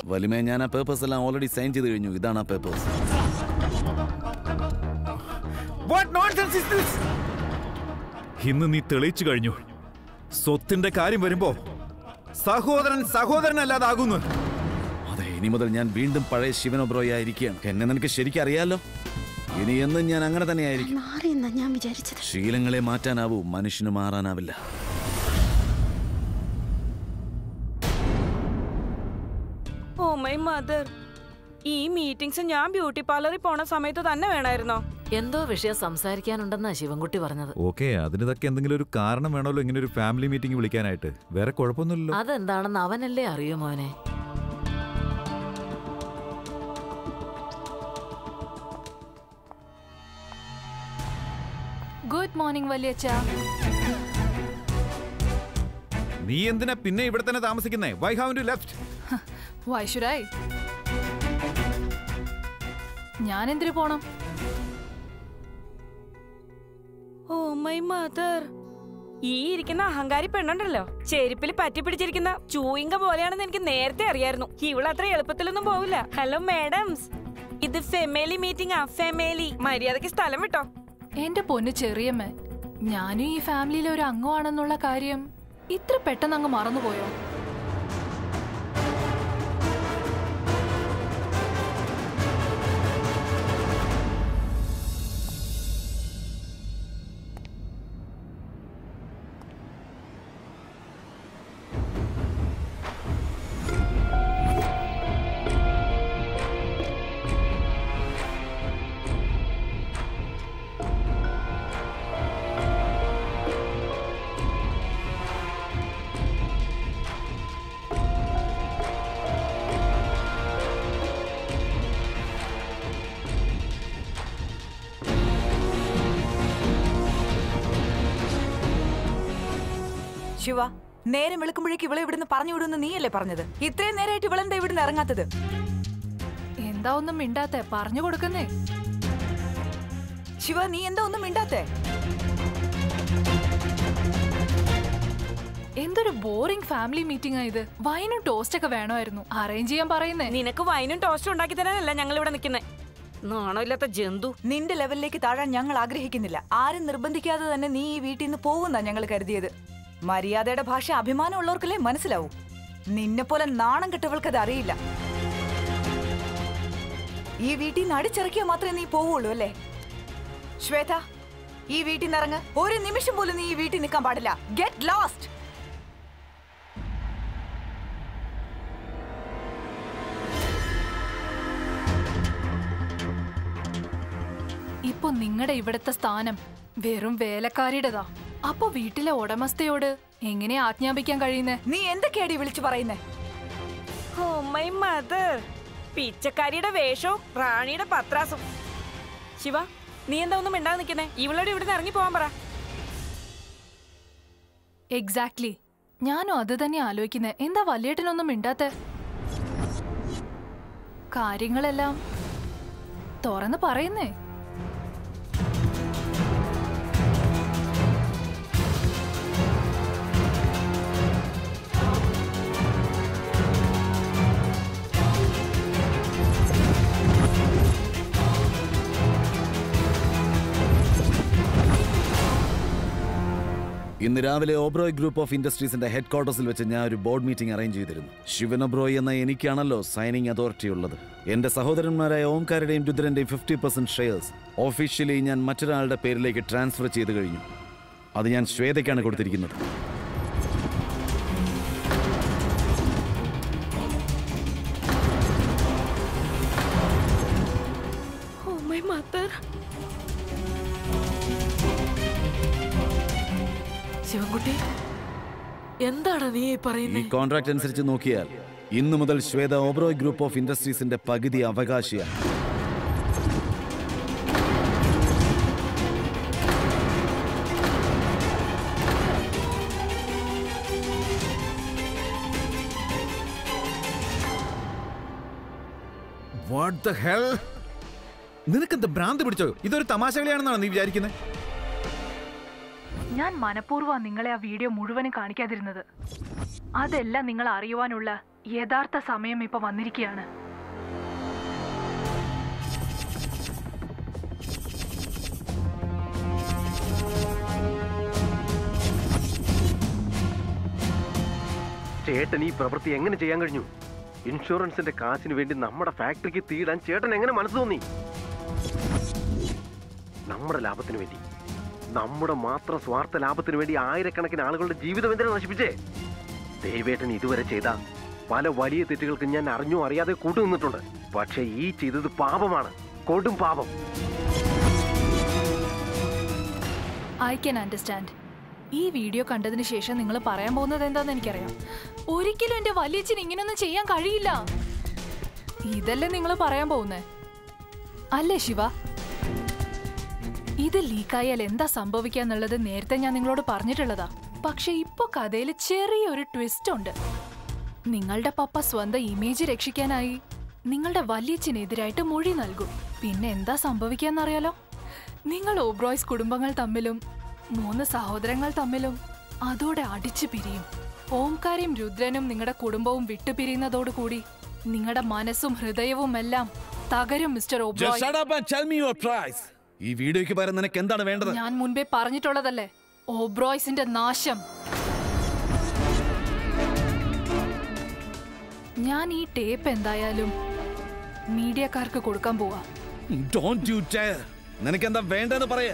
വലിമേ ഞാൻ ആ പേപ്പേഴ്സ് എല്ലാം ഓൾറെഡി സൈൻ ചെയ്ത് കഴിഞ്ഞു ഇതാണ് ആ പേപ്പേഴ്സ് ഇന്ന് നീ തെളിയിച്ചു കഴിഞ്ഞു സ്വത്തിന്റെ കാര്യം വരുമ്പോ സഹോദരൻ സഹോദരനല്ലാതാകുന്നു അതെ ഇനി മുതൽ ഞാൻ വീണ്ടും പഴയ ശിവനൊബ്രോയി ആയിരിക്കുകയാണ് എന്നെ നിനക്ക് ശരിക്കും അറിയാലോ ഇനി എന്നും ഞാൻ അങ്ങനെ തന്നെ ആയിരിക്കും മാറിയെന്നാ ഞാൻ വിചാരിച്ചത് ശീലങ്ങളെ മാറ്റാനാവൂ മനുഷ്യന് മാറാനാവില്ല ഓ മൈ മദർ ഈ മീറ്റിംഗ്സ് ഞാൻ ബ്യൂട്ടി പാർലറിൽ പോണ സമയത്ത് തന്നെ വേണമായിരുന്നോ എന്തോ വിഷയം സംസാരിക്കാനുണ്ടെന്നാ ശിവൻകുട്ടി പറഞ്ഞത് ഓക്കെ അതിനിതൊക്കെ എന്തെങ്കിലും ഒരു കാരണം വേണമല്ലോ ഇങ്ങനെ ഒരു ഫാമിലി മീറ്റിംഗ് വിളിക്കാനായിട്ട് വേറെ കുഴപ്പമൊന്നുമില്ലല്ലോ അതെന്താണെന്ന് അവനല്ലേ അറിയൂ മോനെ ഗുഡ് മോർണിംഗ് വല്യച്ഛ നീ എന്തിനാ പിന്നെ ഇവിടെ തന്നെ താമസിക്കുന്നേ വൈ ഹാവ് ടു ലെഫ്റ്റ് വൈഷുരായി ഞാൻ എന്തിനു പോണം ഓ മൈ മദർ ഈ ഇരിക്കുന്ന അഹങ്കാരി പെണ്ണുണ്ടല്ലോ ചെരുപ്പിൽ പറ്റി പിടിച്ചിരിക്കുന്ന ചൂയിങ്ക പോലെയാണെന്ന് എനിക്ക് നേരത്തെ അറിയായിരുന്നു ഇവൾ അത്ര എളുപ്പത്തിലൊന്നും പോവില്ല ഹലോ മാഡംസ് ഇത് ഫെമേലി മീറ്റിംഗ് ആ ഫെമേലി മര്യാദക്ക് സ്ഥലം വിട്ടോ എന്റെ പൊന്ന് ചെറിയമ്മ ഞാനും ഈ ഫാമിലിയിലെ ഒരു അംഗമാണെന്നുള്ള കാര്യം ഇത്ര പെട്ടെന്ന് അങ്ങ് മറന്നുപോയോ ശിവ നേരം വെളുക്കുമ്പോഴേക്ക് ഇവളെ ഇവിടുന്ന് പറഞ്ഞു വിടുമെന്ന് നീയല്ലേ പറഞ്ഞത് ഇത്രയും നേരമായിട്ട് ഇവളെന്താ ഇവിടുന്ന് ഇറങ്ങാത്തത് എന്താ ഒന്നും മിണ്ടാത്തെ പറഞ്ഞു കൊടുക്കുന്നേ ശിവ നീ എന്താ ഒന്നും മിണ്ടാത്തേ എന്തൊരു ബോറിംഗ് ഫാമിലി മീറ്റിംഗ് ഇത് വൈനും ടോസ്റ്റ് ഒക്കെ വേണമായിരുന്നു അറേഞ്ച് ചെയ്യാൻ പറയുന്നേ നിനക്ക് വൈനും ടോസ്റ്റും ഉണ്ടാക്കി തരാനല്ല ഞങ്ങൾ ഇവിടെ നിൽക്കുന്നത് നാണമില്ലാത്ത ജന്തു നിന്റെ ലെവലിലേക്ക് താഴാൻ ഞങ്ങൾ ആഗ്രഹിക്കുന്നില്ല ആരും നിർബന്ധിക്കാതെ തന്നെ നീ ഈ വീട്ടിൽ നിന്ന് പോകുന്ന ഞങ്ങൾ കരുതിയത് മര്യാദയുടെ ഭാഷ അഭിമാനമുള്ളവർക്കല്ലേ മനസ്സിലാവൂ നിന്നെ പോലെ നാണം കെട്ടവൾക്കത് അറിയില്ല ഈ വീട്ടിൽ നിന്ന് അടിച്ചിറക്കിയാൽ മാത്രമേ നീ പോവുള്ളൂ അല്ലേ ശ്വേത ഈ വീട്ടിൽ നിന്ന് ഇറങ്ങ് ഒരു നിമിഷം പോലും നീ ഈ വീട്ടിൽ നിൽക്കാൻ പാടില്ല ഗെറ്റ് ലോസ്റ്റ് ഇപ്പൊ നിങ്ങളുടെ ഇവിടുത്തെ സ്ഥാനം വെറും വേലക്കാരിയുടേതാ അപ്പൊ വീട്ടിലെ ഉടമസ്ഥയോട് എങ്ങനെ ആജ്ഞാപിക്കാൻ കഴിയുന്നേ നീ എന്തൊക്കെയാടി വിളിച്ചു പറയുന്നേ ഓ മൈ മദർ പിച്ചക്കാരിയുടെ വേഷവും റാണിയുടെ പത്രാസും ശിവ നീ എന്താ ഒന്നും മിണ്ടാതെ നിൽക്കുന്നേ ഇവളോട് ഇവിടുന്ന് ഇറങ്ങി പോവാൻ പറ എക്സാക്ട്ലി ഞാനും അത് തന്നെ ആലോചിക്കുന്നേ എന്താ വല്യേട്ടനൊന്നും മിണ്ടാത്തെ കാര്യങ്ങളെല്ലാം തുറന്ന് പറയുന്നേ ഇന്ന് രാവിലെ ഓബ്രോയ് ഗ്രൂപ്പ് ഓഫ് ഇൻഡസ്ട്രീസിന്റെ ഹെഡ് ക്വാർട്ടേഴ്സിൽ വെച്ച് ഞാൻ ഒരു ബോർഡ് മീറ്റിംഗ് അറേഞ്ച് ചെയ്തിരുന്നു ശിവൻ ഒബ്രോയ് എന്ന എനിക്കാണല്ലോ സൈനിങ് അതോറിറ്റി ഉള്ളത് എന്റെ സഹോദരന്മാരായ ഓംകാരുടെയും രുദ്രന്റെയും ഫിഫ്റ്റി പെർസെന്റ് ഷെയർസ് ഒഫീഷ്യലി ഞാൻ മറ്റൊരാളുടെ പേരിലേക്ക് ട്രാൻസ്ഫർ ചെയ്ത് കഴിഞ്ഞു അത് ഞാൻ ശ്വേതയ്ക്കാണ് കൊടുത്തിരിക്കുന്നത് ഓ മൈ മദർ ശിവൻകുട്ടി എന്താണ് നീ ഈ ഈ പറയുന്നത് കോൺട്രാക്ട് അനുസരിച്ച് നോക്കിയാൽ ഇന്നു മുതൽ ശ്വേത ഓബ്രോയ് ഗ്രൂപ്പ് ഓഫ് ഇൻഡസ്ട്രീസിന്റെ പകുതി അവകാശിയാണ് വാട്ട് ദ ഹെൽ നിനക്കെന്ത് ഭ്രാന്ത് പിടിച്ചോ ഇതൊരു തമാശ കളിയാണെന്നാണ് നീ വിചാരിക്കുന്നത് ഞാൻ മനഃപൂർവ്വം നിങ്ങളെ ആ വീഡിയോ മുഴുവനും കാണിക്കാതിരുന്നത് അതെല്ലാം നിങ്ങൾ അറിയുവാനുള്ള യഥാർത്ഥ സമയം ഇപ്പൊ വന്നിരിക്കുകയാണ് ചേട്ടൻ ഈ പ്രവൃത്തി എങ്ങനെ ചെയ്യാൻ കഴിഞ്ഞു ഇൻഷുറൻസിന്റെ കാശിന് വേണ്ടി നമ്മുടെ ഫാക്ടറിക്ക് തീടാൻ ചേട്ടൻ എങ്ങനെ മനസ്സ് തോന്നി നമ്മുടെ ലാഭത്തിന് വേണ്ടി നമ്മുടെ മാത്രം സ്വാർത്ഥ ലാഭത്തിന് വേണ്ടി ആയിരക്കണക്കിന് ആളുകളുടെ ജീവിതം എന്തിനാ നശിപ്പിച്ചേ ദൈവേട്ടൻ ഇതുവരെ ചെയ്ത പല വലിയ തെറ്റുകൾക്ക് ഞാൻ അറിഞ്ഞോ അറിയാതെ കൂട്ടുനിന്നിട്ടുണ്ട് പക്ഷേ ഈ ചെയ്തത് പാപമാണ് കൊടും പാപം ഐ ക്യാൻ അണ്ടർസ്റ്റാൻഡ് ഈ വീഡിയോ കണ്ടതിന് ശേഷം നിങ്ങൾ പറയാൻ പോകുന്നത് എന്താന്ന് എനിക്കറിയാം ഒരിക്കലും എന്റെ വലിയച്ഛൻ ഇങ്ങനെയൊന്നും ചെയ്യാൻ കഴിയില്ല ഇതല്ലേ നിങ്ങൾ പറയാൻ പോകുന്നേ അല്ലേ ശിവ ഇത് ലീക്കായാൽ എന്താ സംഭവിക്കാന്നുള്ളത് നേരത്തെ ഞാൻ നിങ്ങളോട് പറഞ്ഞിട്ടുള്ളതാ പക്ഷെ ഇപ്പൊ കഥയിൽ ചെറിയൊരു ട്വിസ്റ്റ് ഉണ്ട് നിങ്ങളുടെ പപ്പ സ്വന്തം ഇമേജ് രക്ഷിക്കാനായി നിങ്ങളുടെ വലിയച്ഛനെതിരായിട്ട് മൊഴി നൽകും പിന്നെ എന്താ സംഭവിക്കാന്നറിയാലോ നിങ്ങൾ ഓബ്രോയ്സ് കുടുംബങ്ങൾ തമ്മിലും മൂന്ന് സഹോദരങ്ങൾ തമ്മിലും അതോടെ അടിച്ചു പിരിയും ഓംകാരയും രുദ്രനും നിങ്ങളുടെ കുടുംബവും വിട്ടുപിരിയുന്നതോടുകൂടി നിങ്ങളുടെ മനസ്സും ഹൃദയവും എല്ലാം തകരും mister Just Oberoi shut up and tell me your price. ഈ വീഡിയോയ്ക്ക് പകരം നിനക്ക് എന്താണ് വേണ്ടത് ഞാൻ മുൻപേ പറഞ്ഞിട്ടുള്ളതല്ലേ ഓബ്രോയ്സിന്റെ നാശം ഞാൻ ഈ ടേപ്പ് എന്തായാലും മീഡിയക്കാർക്ക് കൊടുക്കാൻ പോവാ ഡോണ്ട് യു ഡെയർ നിനക്ക് എന്താ വേണ്ടതെന്ന് പറയേ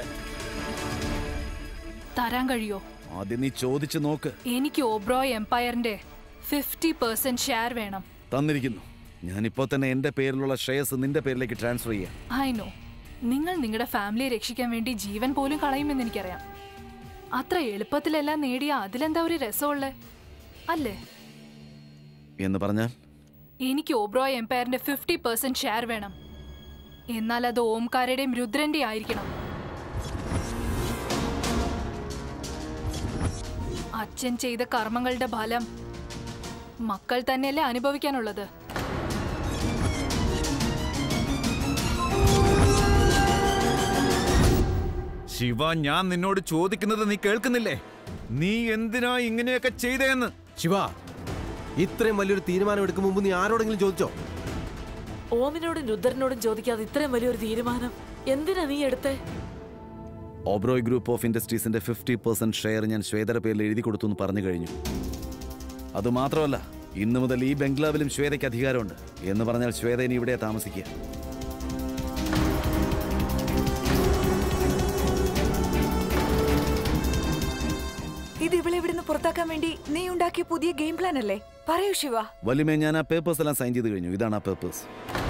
തരാൻ കഴിയോ ആദ്യം നീ ചോദിച്ചു നോക്ക് എനിക്ക് ഓബ്രോയ് എംപയറിന്റെ ഫിഫ്റ്റി പെർസെന്റ് ഷെയർ വേണം തന്നിരിക്കുന്നു ഞാനിപ്പോ തന്നെ എന്റെ പേരിലുള്ള ഷെയർസ് നിന്റെ പേരിലേക്ക് ട്രാൻസ്ഫർ ചെയ്യാം ഐ നോ നിങ്ങൾ നിങ്ങളുടെ ഫാമിലിയെ രക്ഷിക്കാൻ വേണ്ടി ജീവൻ പോലും കളയുമെന്ന് എനിക്കറിയാം അത്ര എളുപ്പത്തിലെല്ലാം നേടിയ അതിലെന്താ ഒരു രസമുള്ളേ അല്ലേ എന്ന് പറഞ്ഞാൽ എനിക്ക് ഓബ്രോയ് എംപയറിന്റെ ഫിഫ്റ്റി പെർസെന്റ് ഷെയർ വേണം എന്നാൽ അത് ഓംകാരയുടെയും രുദ്രന്റെയും ആയിരിക്കണം അച്ഛൻ ചെയ്ത കർമ്മങ്ങളുടെ ഫലം മക്കൾ തന്നെയല്ലേ അനുഭവിക്കാനുള്ളത് ശിവ ഞാൻ നിന്നോട് ചോദിക്കുന്നത് നീ കേൾക്കുന്നില്ലേ നീ എന്തിനാ ഇങ്ങനെയൊക്കെ ചെയ്തേന്ന് ശിവ ഇത്രയും വലിയൊരു തീരുമാനം എടുക്കും മുമ്പ് നീ ആരോടെങ്കിലും ചോദിച്ചോ ഓമിനോടും രുദ്രനോടും ചോദിക്കാതെ ഇത്രയും വലിയൊരു തീരുമാനം എന്തിനാ നീ എടുത്തേ ഓബ്രോയ് ഗ്രൂപ്പ് ഓഫ് ഇൻഡസ്ട്രീസിന്റെ ഫിഫ്റ്റി പെർസെന്റ് ഷെയർ ഞാൻ ശ്വേതയുടെ പേരിൽ എഴുതി കൊടുത്തു എന്ന് പറഞ്ഞു കഴിഞ്ഞു അത് മാത്രമല്ല ഇന്നു മുതൽ ഈ ബംഗ്ലാവിലും ശ്വേതയ്ക്ക് അധികാരമുണ്ട് എന്ന് പറഞ്ഞാൽ ശ്വേത ഇനി ഇവിടെ താമസിക്കുക ഇത് ഇവളെ ഇവിടുന്ന് പുറത്താക്കാൻ വേണ്ടി നീ ഉണ്ടാക്കിയ പുതിയ ഗെയിം പ്ലാൻ അല്ലേ പറയൂ ശിവ വലിമേ ഞാൻ ആ പേപ്പേഴ്സ് എല്ലാം സൈൻ ചെയ്ത് കഴിഞ്ഞു ഇതാണ് ആ papers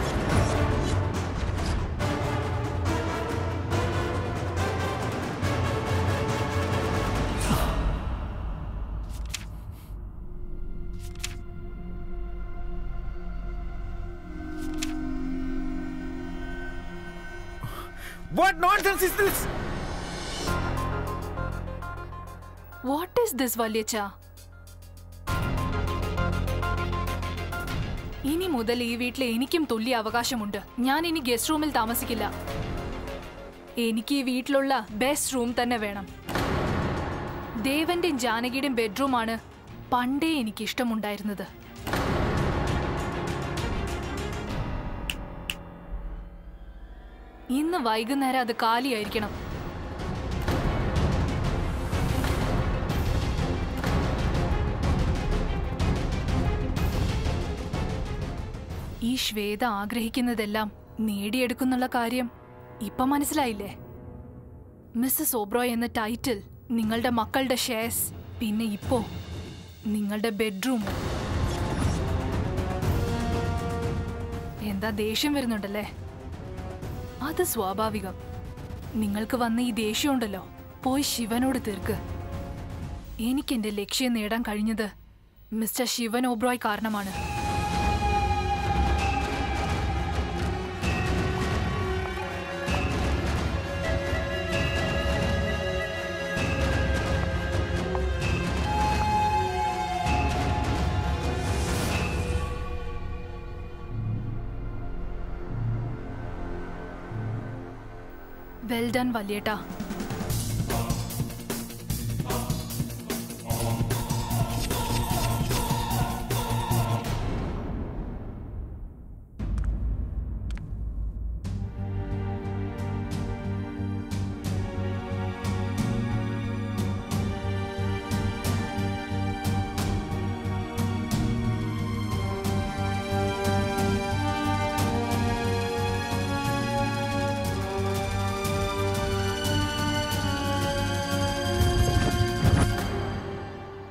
what nonsense is this what is this വല്യച്ച ഇനി മുതൽ ഈ വീട്ടിൽ എനിക്കും തുല്യ അവകാശമുണ്ട് ഞാൻ ഇനി ഗസ്റ്റ് റൂമിൽ താമസിക്കില്ല എനിക്ക് ഈ വീട്ടിലുള്ള ബെസ്റ്റ് റൂം തന്നെ വേണം ദേവന്റെയും ജാനകിയുടെയും ബെഡ്റൂമാണ് പണ്ടേ എനിക്ക് ഇഷ്ടമുണ്ടായിരുന്നത് ഇന്ന് വൈകുന്നേരം അത് കാലിയായിരിക്കണം ഈ ശ്വേത ആഗ്രഹിക്കുന്നതെല്ലാം നേടിയെടുക്കുന്നുള്ള കാര്യം ഇപ്പൊ മനസ്സിലായില്ലേ മിസ്സസ് ഓബ്രോയ് എന്ന ടൈറ്റിൽ നിങ്ങളുടെ മക്കളുടെ ഷെയർസ് പിന്നെ ഇപ്പോ നിങ്ങളുടെ ബെഡ്റൂം എന്താ ദേഷ്യം വരുന്നുണ്ടല്ലേ അത് സ്വാഭാവികം നിങ്ങൾക്ക് വന്ന ഈ ദേഷ്യമുണ്ടല്ലോ പോയി ശിവനോട് തീർക്ക് എനിക്ക് എന്റെ ലക്ഷ്യം നേടാൻ കഴിഞ്ഞത് മിസ്റ്റർ ശിവൻ ഓബ്രോയ് കാരണമാണ് വെൽ ഡൺ വല്യേട്ടാ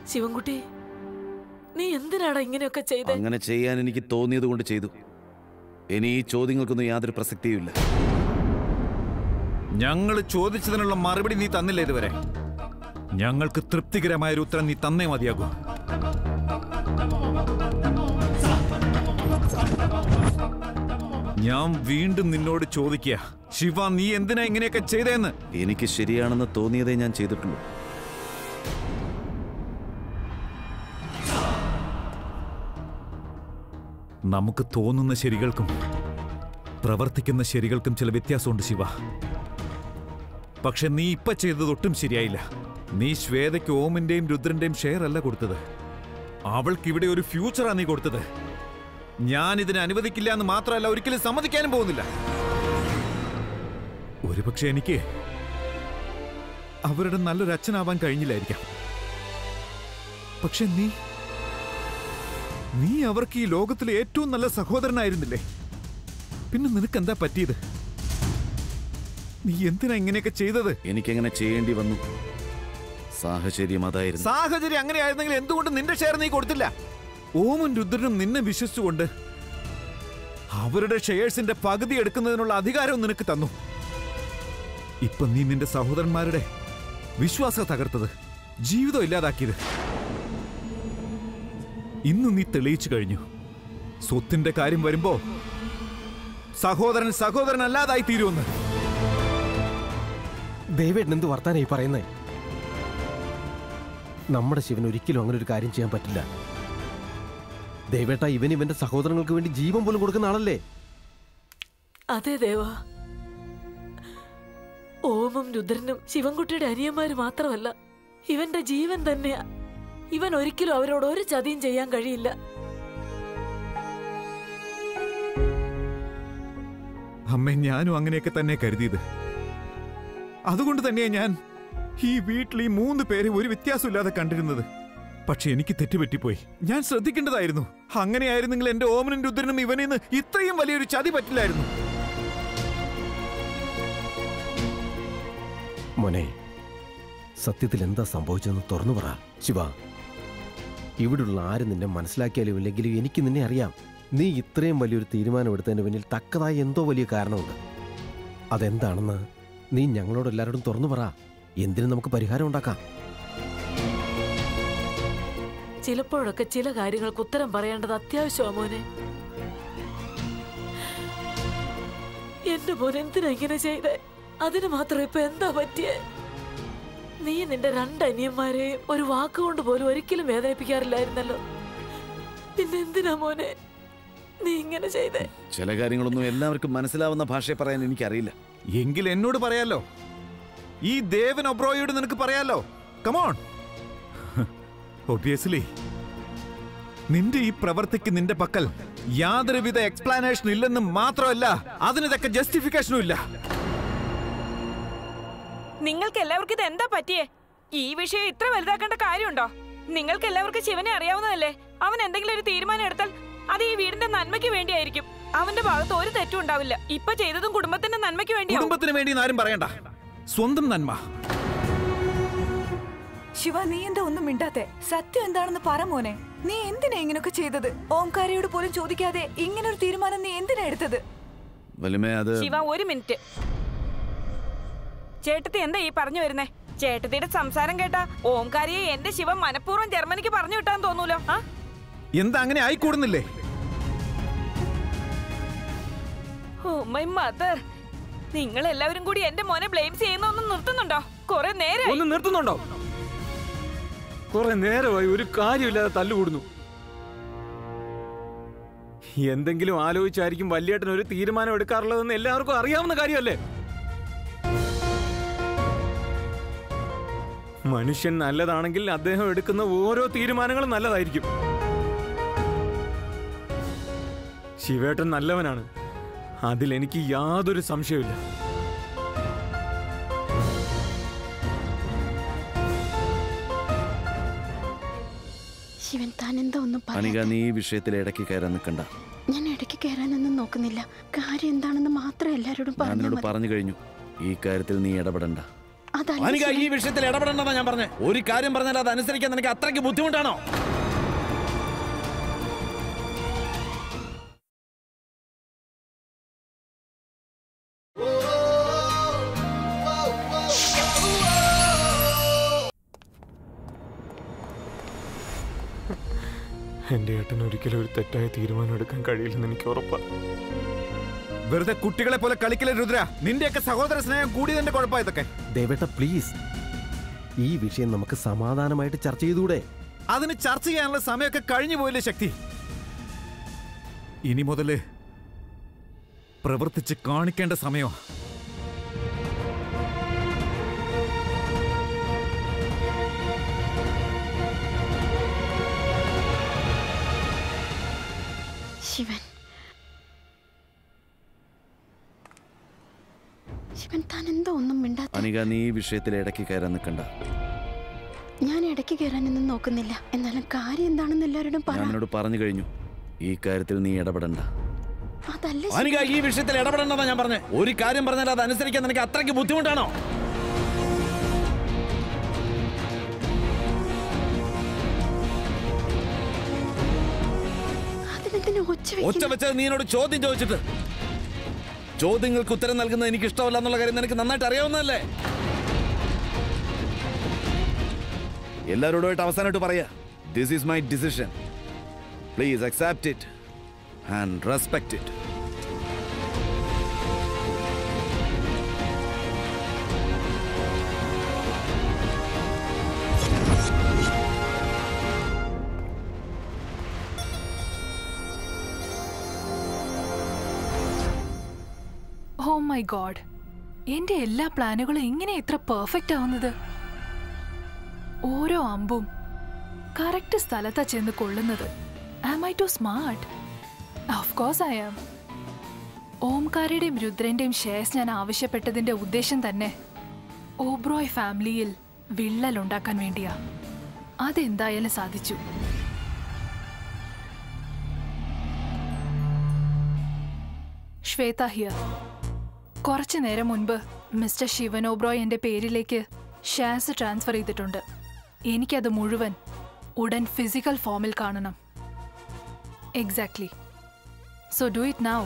ശിവൻകുട്ടി നീ എന്തിനാടാ ഇങ്ങനെയൊക്കെ ചെയ്തേ അങ്ങനെ ചെയ്യാൻ എനിക്ക് തോന്നിയത് കൊണ്ട് ചെയ്തു ഇനി ഈ ചോദ്യങ്ങൾക്കൊന്നും യാതൊരു പ്രസക്തിയുമില്ല ഞങ്ങൾ ചോദിച്ചതിനുള്ള മറുപടി നീ തന്നില്ല ഇതുവരെ ഞങ്ങൾക്ക് തൃപ്തികരമായ ഒരു ഉത്തരം നീ തന്നേ മതിയാകൂ ഞാൻ വീണ്ടും നിന്നോട് ചോദിക്കുക ശിവ നീ എന്തിനാ ഇങ്ങനെയൊക്കെ ചെയ്തേന്ന് എനിക്ക് ശരിയാണെന്ന് തോന്നിയതേ ഞാൻ ചെയ്തിട്ടുള്ളൂ നമുക്ക് തോന്നുന്ന ശരികൾക്കും പ്രവർത്തിക്കുന്ന ശരികൾക്കും ചില വ്യത്യാസമുണ്ട് ശിവ പക്ഷെ നീ ഇപ്പൊ ചെയ്തത് ഒട്ടും ശരിയായില്ല നീ ശ്വേതയ്ക്ക് ഓമിന്റെയും രുദ്രന്റെയും ഷെയർ അല്ല കൊടുത്തത് അവൾക്ക് ഇവിടെ ഒരു ഫ്യൂച്ചറാ നീ കൊടുത്തത് ഞാൻ ഇതിനെ അനുവദിക്കില്ല എന്ന് മാത്രമല്ല ഒരിക്കലും സമ്മതിക്കാനും പോകുന്നില്ല ഒരുപക്ഷെ എനിക്ക് അവരുടെ നല്ലൊരു അച്ഛനാവാൻ കഴിഞ്ഞില്ലായിരിക്കാം പക്ഷെ നീ നീ അവർക്ക് ഈ ലോകത്തിലെ ഏറ്റവും നല്ല സഹോദരനായിരുന്നില്ലേ പിന്നെ നിനക്ക് എന്താ പറ്റിയത് നീ എന്തിനാ ഇങ്ങനെയൊക്കെ ചെയ്തത് എനിക്കങ്ങനെ ചെയ്യേണ്ടി വന്നു സാഹചര്യം അതായിരുന്നു സാഹചര്യം അങ്ങനെയായിരുന്നെങ്കിൽ എന്തുകൊണ്ട് നിന്റെ ഷെയർ നീ കൊടുത്തില്ല ഓമും രുദ്രനും നിന്നെ വിശ്വസിച്ചുകൊണ്ട് അവരുടെ ഷെയർസിന്റെ പകുതി എടുക്കുന്നതിനുള്ള അധികാരവും നിനക്ക് തന്നു ഇപ്പൊ നീ നിന്റെ സഹോദരന്മാരുടെ വിശ്വാസം തകർത്തത് ജീവിതം ഇല്ലാതാക്കിയത് ഇന്ന് നീ തെളിയിച്ചു കഴിഞ്ഞു സ്വത്തിന്റെ കാര്യം വരുമ്പോ സഹോദരൻ സഹോദരൻ അല്ലാതായി തീരുമെന്ന് ദയവേട്ടൻ എന്ത് വർത്താനായി പറയുന്നേ നമ്മുടെ ശിവൻ ഒരിക്കലും അങ്ങനെ ഒരു കാര്യം ചെയ്യാൻ പറ്റില്ല ദയവേട്ട ഇവൻ ഇവന്റെ സഹോദരങ്ങൾക്ക് വേണ്ടി ജീവൻ പോലും കൊടുക്കുന്ന ആളല്ലേ അതെ ദേവ ഓമും രുദ്രനും ശിവൻകുട്ടിയുടെ അനിയന്മാര് മാത്രമല്ല ഇവന്റെ ജീവൻ തന്നെയാ ഇവൻ ഒരിക്കലും അവരോട് ഒരു ചതിയും ചെയ്യാൻ കഴിയില്ല അമ്മ ഞാനും അങ്ങനെയൊക്കെ തന്നെ കരുതിയത് അതുകൊണ്ട് തന്നെയാ ഞാൻ ഈ വീട്ടിൽ ഈ മൂന്ന് പേരെ ഒരു വ്യത്യാസമില്ലാതെ കണ്ടിരുന്നത് പക്ഷെ എനിക്ക് തെറ്റുപറ്റിപ്പോയി ഞാൻ ശ്രദ്ധിക്കേണ്ടതായിരുന്നു അങ്ങനെയായിരുന്നെങ്കിൽ എന്റെ ഓമനും രുദ്രനും ഇവനിൽ നിന്ന് ഇത്രയും വലിയൊരു ചതി പറ്റില്ലായിരുന്നു മോനെ സത്യത്തിൽ എന്താ സംഭവിച്ചതെന്ന് തുറന്നു പറ ശിവ ഇവിടുള്ള ആരും നിന്നെ മനസ്സിലാക്കിയാലും ഇല്ലെങ്കിലും എനിക്ക് നിന്നെ അറിയാം നീ ഇത്രയും വലിയൊരു തീരുമാനം എടുത്തതിന് പിന്നിൽ തക്കതായ എന്തോ വലിയ കാരണമുണ്ട് അതെന്താണെന്ന് നീ ഞങ്ങളോട് എല്ലാവരോടും തുറന്നു പറ എന്തിനും നമുക്ക് പരിഹാരം ഉണ്ടാക്കാം ചിലപ്പോഴൊക്കെ ചില കാര്യങ്ങൾക്ക് ഉത്തരം പറയേണ്ടത് അത്യാവശ്യമാ മോനെ എന്റെ മോൻ എന്തിനാ ഇങ്ങനെ ചെയ്തേ അതിന് മാത്രം ഇപ്പൊ എന്താ പറ്റിയേ നീ നിന്റെ രണ്ട് അനിയന്മാരെയും ഒരു വാക്കുകൊണ്ട് പോലും ഒരിക്കലും വേദനിപ്പിക്കാറില്ലായിരുന്നല്ലോ പിന്നെ എന്തിനാ മോനെ നീ ഇങ്ങനെ ചെയ്തേ ചില കാര്യങ്ങളൊന്നും എല്ലാവർക്കും മനസ്സിലാവുന്ന ഭാഷയെ പറയാൻ എനിക്കറിയില്ല എങ്കിൽ എന്നോട് പറയാലോ ഈ ദേവൻ ഒബ്രോയോട് നിനക്ക് പറയാലോ കമോൺ ഒബിയസ്ലി നിന്റെ ഈ പ്രവർത്തിക്ക് നിന്റെ പക്കൽ യാതൊരുവിധ എക്സ്പ്ലാനേഷൻ ഇല്ലെന്ന് മാത്രമല്ല അതിന് തക്ക ജസ്റ്റിഫിക്കേഷനും ഇല്ല നിങ്ങൾക്ക് എല്ലാവർക്കും ഇത് എന്താ പറ്റിയേ ഈ വിഷയം ഇത്ര വലുതാക്കേണ്ട കാര്യമുണ്ടോ നിങ്ങൾക്ക് എല്ലാവർക്കും ശിവനെ അറിയാവുന്നതല്ലേ അവൻ എന്തെങ്കിലും ഒരു തീരുമാനം എടുത്താൽ അത് ഈ വീടിന്റെ നന്മയ്ക്ക് വേണ്ടിയായിരിക്കും അവന്റെ ഭാഗത്ത് ഒരു തെറ്റും ഉണ്ടാവില്ല ഇപ്പൊ ചെയ്തതും കുടുംബത്തിന്റെ നന്മയ്ക്ക് വേണ്ടിയാവും കുടുംബത്തിന് വേണ്ടി ആരും പറയണ്ട സ്വന്തം നന്മ ശിവ നീ എന്താ ഒന്നും മിണ്ടാത്തെ സത്യം എന്താണെന്ന് പറ മോനെ നീ എന്തിനാ ഇങ്ങനൊക്കെ ചെയ്തത് ഓംകാരയോട് പോലും ചോദിക്കാതെ ഇങ്ങനൊരു തീരുമാനം നീ എന്തിനാ എടുത്തത് വലിമേ അത് ശിവ ഒരു മിനിറ്റ് ചേട്ടത്തി എന്താ ഈ പറഞ്ഞു വരുന്നേ ചേട്ടത്തിയുടെ സംസാരം കേട്ടാ ഓംകാരിയെ എന്റെ ശിവ മനഃപൂർവ്വം ജർമ്മനിക്ക് പറഞ്ഞു വിട്ടാൻ തോന്നൂലോ ആ എന്താ അങ്ങനെ ആയിക്കൂടുന്നില്ലേ ഓ മൈ മദർ നിങ്ങൾ എല്ലാവരും കൂടി എന്റെ മോനെ ബ്ലെയിം ചെയ്യുന്നൊന്നും നിർത്തുന്നുണ്ടോ കുറെ നേരെ ഒന്ന് നിർത്തുന്നുണ്ടോ കുറെ നേരമായി ഒരു കാര്യമില്ലാതെ തല്ലുകൂടുന്നു എന്തെങ്കിലും ആലോചിച്ചായിരിക്കും വല്യേട്ടൻ ഒരു തീരുമാനം എടുക്കാറുള്ളതെന്ന് എല്ലാവർക്കും അറിയാവുന്ന കാര്യമല്ലേ മനുഷ്യൻ നല്ലതാണെങ്കിൽ അദ്ദേഹം എടുക്കുന്ന ഓരോ തീരുമാനങ്ങളും നല്ലതായിരിക്കും ശിവേട്ടൻ നല്ലവനാണ് അതിലെനിക്ക് യാതൊരു സംശയമില്ല ശിവൻ താൻ എന്താ ഒന്നും അനിക പറയാ നീ ഈ വിഷയത്തിൽ ഇടയ്ക്ക് കയറാൻ നിൽക്കണ്ട ഞാൻ ഇടയ്ക്ക് കയറാനൊന്നും നോക്കുന്നില്ല കാര്യം എന്താണെന്ന് മാത്രം എല്ലാരോടും ഞാൻ പറഞ്ഞാൽ നിന്നോട് മതി പറഞ്ഞു കഴിഞ്ഞു ഈ കാര്യത്തിൽ നീ ഇടപെടണ്ട അതല്ല അനിക ശിവൻ. ഈ വിഷയത്തിൽ ഇടപെടേണ്ടതാ ഞാൻ പറഞ്ഞേ ഒരു കാര്യം പറഞ്ഞാൽ അത് അനുസരിക്കാൻ നിനക്ക് അത്രയ്ക്ക് ബുദ്ധിമുട്ടാണോ എന്റെ ഏട്ടൻ ഒരിക്കലും ഒരു തെറ്റായ തീരുമാനം എടുക്കാൻ കഴിയില്ലെന്ന് എനിക്ക് ഉറപ്പാണ് വെറുതെ കുട്ടികളെ പോലെ കളിക്കലേ രുദ്ര നിന്റെയൊക്കെ സഹോദര സ്നേഹം കൂടിയതിന്റെ കുഴപ്പമാണ് ഇതൊക്കെ ദേവേട്ട പ്ലീസ് ഈ വിഷയം നമുക്ക് സമാധാനമായിട്ട് ചർച്ച ചെയ്തുകൂടെ അതിന് ചർച്ച ചെയ്യാനുള്ള സമയമൊക്കെ കഴിഞ്ഞു പോയില്ലേ ശക്തി ഇനി മുതല് പ്രവർത്തിച്ച് കാണിക്കേണ്ട സമയോ ശിവൻ ശിവൻ താൻ എന്തോ ഒന്നും മിണ്ടാത്ത അനിക നീ ഈ വിഷയത്തിൽ ഇടയ്ക്ക് കയറാൻ നിൽക്കണ്ട ഞാൻ ഇടയ്ക്ക് കയറാനൊന്നും നോക്കുന്നില്ല എന്നാലും കാര്യം എന്താണെന്ന് എല്ലാവരോടും പറ ഞാൻ നിന്നോട് പറഞ്ഞു കഴിഞ്ഞു ഈ കാര്യത്തിൽ നീ ഇടപെടണ്ട അതല്ല ശിവൻ. അനിക ഈ വിഷയത്തിൽ ഇടപെടേണ്ടതാ ഞാൻ പറഞ്ഞേ ഒരു കാര്യം പറഞ്ഞാൽ അത് അനുസരിക്കാൻ നിനക്ക് അത്രയ്ക്ക് ബുദ്ധിമുട്ടാണോ അതിനെന്തിനാ ഒച്ച ഒച്ച വെക്കുന്നത്? വെച്ചത് നീ എന്നോട് ചോദ്യം ചോദിച്ചിട്ട് ചോദ്യങ്ങൾക്ക് ഉത്തരം നൽകുന്നത് എനിക്ക് ഇഷ്ടമല്ല എന്നുള്ള കാര്യം നിനക്ക് നന്നായിട്ട് അറിയാവുന്നതല്ലേ എല്ലാവരോടുമായിട്ട് അവസാനമായിട്ട് പറയാ this is my decision please accept it and respect it oh my god എന്റെ എല്ലാ പ്ലാനുകളും എങ്ങനെ ഇത്ര പെർഫെക്റ്റ് ആവുന്നത് ഓരോ അമ്പും കറക്റ്റ് സ്ഥലത്താ ചെന്ന് കൊള്ളുന്നത് am I too smart of course I am ഓംകാരയുടെയും രുദ്രന്റെയും ഷെയർസ് ഞാൻ ആവശ്യപ്പെട്ടതിന്റെ ഉദ്ദേശം തന്നെ ഓബ്രോയ് ഫാമിലിയിൽ വിള്ളൽ ഉണ്ടാക്കാൻ വേണ്ടിയാ അതെന്തായാലും സാധിച്ചു ശ്വേത ഹിയർ കുറച്ചു നേരം മുൻപ് മിസ്റ്റർ ശിവൻ ഓബ്രോയ് എന്റെ പേരിലേക്ക് ഷെയർസ് ട്രാൻസ്ഫർ ചെയ്തിട്ടുണ്ട് എനിക്കത് മുഴുവൻ ഉടൻ ഫിസിക്കൽ ഫോമിൽ കാണണം exactly so do it now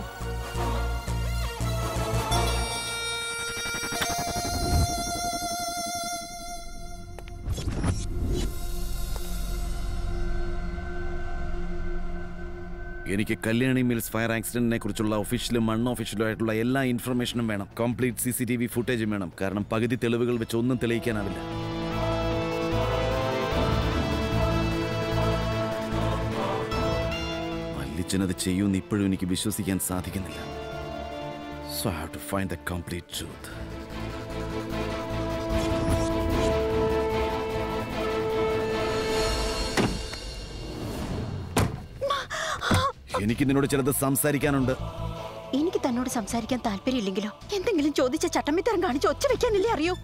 എനിക്ക് കല്യാണി മിൽസ് ഫയർ ആക്സിഡന്റിനെ കുറിച്ചുള്ള ഒഫീഷ്യലും അൺഒഫീഷ്യലും ആയിട്ടുള്ള എല്ലാ ഇൻഫർമേഷനും വേണം complete C C T V ഫുട്ടേജും വേണം കാരണം പകുതി തെളിവുകൾ വെച്ച് ഒന്നും തെളിയിക്കാനാവില്ല മല്ലിച്ചനത് ചെയ്യുമെന്ന് ഇപ്പോഴും എനിക്ക് വിശ്വസിക്കാൻ സാധിക്കുന്നില്ല so have to find the complete truth എനിക്ക് നിന്നോട് ചിലത് സംസാരിക്കാനുണ്ട് എനിക്ക് തന്നോട് സംസാരിക്കാൻ താല്പര്യമില്ലെങ്കിലോ എന്തെങ്കിലും ചോദിച്ച ചട്ടമ്മിത്തരം കാണിച്ച് ഒച്ച വെക്കാനല്ലേ അറിയൂ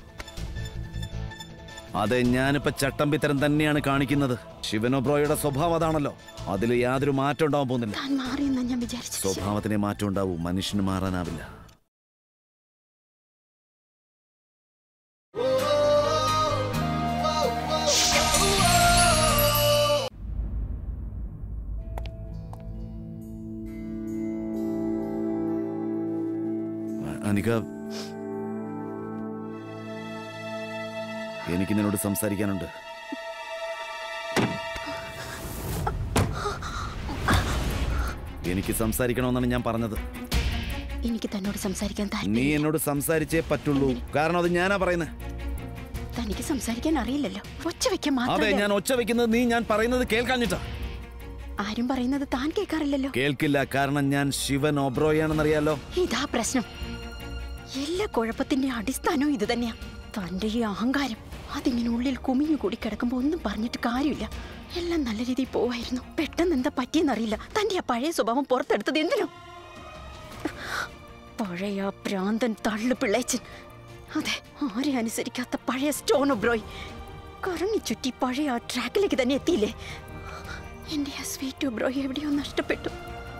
അതെ ഞാനിപ്പോ ചട്ടമ്പിത്തരം തന്നെയാണ് കാണിക്കുന്നത് ശിവനോബ്രോയുടെ സ്വഭാവം അതാണല്ലോ അതിൽ യാതൊരു മാറ്റം ഉണ്ടാവാൻ പോകുന്നില്ല താൻ മാറിയെന്നാ ഞാൻ വിചാരിച്ചത് ശിവൻ. സ്വഭാവത്തിനെ മാറ്റം ഉണ്ടാവൂ മനുഷ്യന് മാറാനാവില്ല അനിക എനിക്ക് നിന്നോട് സംസാരിക്കാനുണ്ട് എനിക്ക് സംസാരിക്കണമെന്നാണ് ഞാൻ പറഞ്ഞത് എനിക്ക് തന്നോട് സംസാരിക്കാൻ നീ താല്പര്യം എന്നോട് സംസാരിച്ചേ പറ്റുള്ളൂ കാരണം അത് ഞാനാ പറയുന്നത് തനിക്ക് സംസാരിക്കാൻ അറിയില്ലല്ലോ ഒച്ച വെക്കാൻ അതെ മാത്രമേ ഞാൻ ഒച്ച വെക്കുന്നത് നീ ഞാൻ പറയുന്നത് കേൾക്കാഞ്ഞിട്ടാ ആരും പറയുന്നത് താൻ കേൾക്കാറില്ലല്ലോ കേൾക്കില്ല കാരണം ഞാൻ ശിവൻ ഓബ്രോയാണെന്നറിയാലോ ഇതാ പ്രശ്നം എല്ലാ കുഴപ്പത്തിന്റെ അടിസ്ഥാനവും ഇത് തന്നെയാ തന്റെ ഈ അഹങ്കാരം അതിങ്ങനെ ഉള്ളിൽ കുമിഞ്ഞു കൂടി കിടക്കുമ്പോ ഒന്നും പറഞ്ഞിട്ട് കാര്യമില്ല എല്ലാം നല്ല രീതിയിൽ പോവായിരുന്നു പെട്ടെന്ന് എന്താ പറ്റിയെന്നറിയില്ല തന്റെ ആ പഴയ സ്വഭാവം പുറത്തെടുത്തത് എന്തിനോ പഴയ ആ പ്രാന്തൻ തള്ളു പിള്ളേച്ചൻ അതെ ആരെ അനുസരിക്കാത്ത പഴയ സ്റ്റോൺ ബ്രോയ് കറങ്ങി ചുറ്റി പഴയ ആ ട്രാക്കിലേക്ക് തന്നെ എത്തിയില്ലേ എന്റെ ആ സ്വീറ്റ് ബ്രോയ് എവിടെയോ നഷ്ടപ്പെട്ടു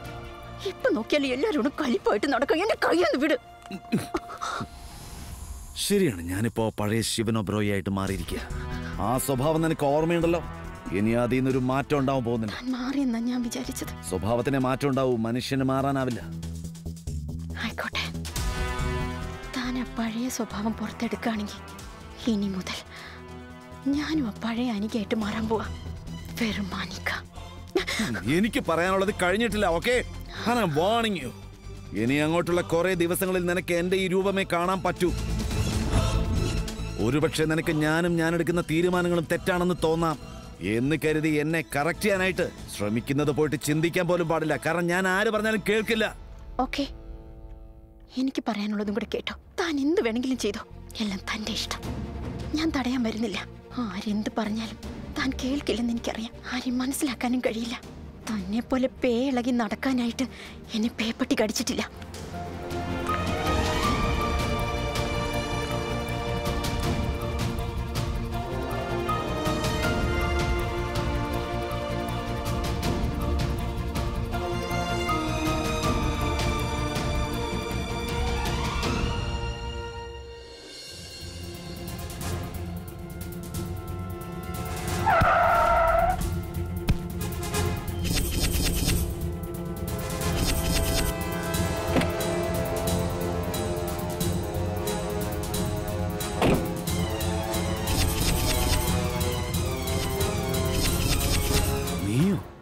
ഇപ്പൊ നോക്കിയാൽ എല്ലാരോടും കലിപ്പായിട്ട് നടക്കും എന്റെ കൈയൊന്ന് വിട് ശരിയാണ് ഞാനിപ്പോ പഴയ ശിവനൊബ്രോയായിട്ട് മാറിയിരിക്കുക ആ സ്വഭാവം നിനക്ക് ഓർമ്മയുണ്ടല്ലോ ഇനി അതിൽ നിന്നൊരു മാറ്റം ഉണ്ടാവാൻ പോകുന്നില്ല താൻ മാറിയെന്നാ ഞാൻ വിചാരിച്ചത് സ്വഭാവത്തിന് മാറ്റം ഉണ്ടാവും മനുഷ്യന് മാറാനാവില്ല ആയിക്കോട്ടെ താൻ ആ പഴയ സ്വഭാവം പുറത്തെടുക്കുകയാണെങ്കിൽ ഇനി മുതൽ ഞാനും ആ പഴയ അനികയായിട്ട് മാറാൻ പോവാ വെറും മാനിക്ക എനിക്ക് പറയാനുള്ളത് കഴിഞ്ഞിട്ടില്ല ഓക്കെ വാണിങ് യു ഇനി അങ്ങോട്ടുള്ള കുറെ ദിവസങ്ങളിൽ നിനക്ക് എന്റെ ഈ രൂപമേ കാണാൻ പറ്റൂ ഒരുപക്ഷെ നിനക്ക് ഞാനും ഞാൻ എടുക്കുന്ന തീരുമാനങ്ങളും തെറ്റാണെന്ന് തോന്നാം എന്ന് കരുതി എന്നെ കറക്റ്റ് ചെയ്യാനായിട്ട് ശ്രമിക്കുന്നത് പോയിട്ട് ചിന്തിക്കാൻ പോലും പാടില്ല കാരണം ഞാൻ ആര് പറഞ്ഞാലും കേൾക്കില്ല ഓക്കെ എനിക്ക് പറയാനുള്ളതും കൂടെ കേട്ടോ താൻ എന്ത് വേണമെങ്കിലും ചെയ്തോ എല്ലാം തന്റെ ഇഷ്ടം ഞാൻ തടയാൻ വരുന്നില്ല ആരെന്ത് പറഞ്ഞാലും താൻ കേൾക്കില്ലെന്ന് എനിക്കറിയാം ആരെയും മനസ്സിലാക്കാനും കഴിയില്ല തന്നെ പോലെ പേ ഇളകി നടക്കാനായിട്ട് എന്നെ പേപ്പട്ടി കടിച്ചിട്ടില്ല നീയോ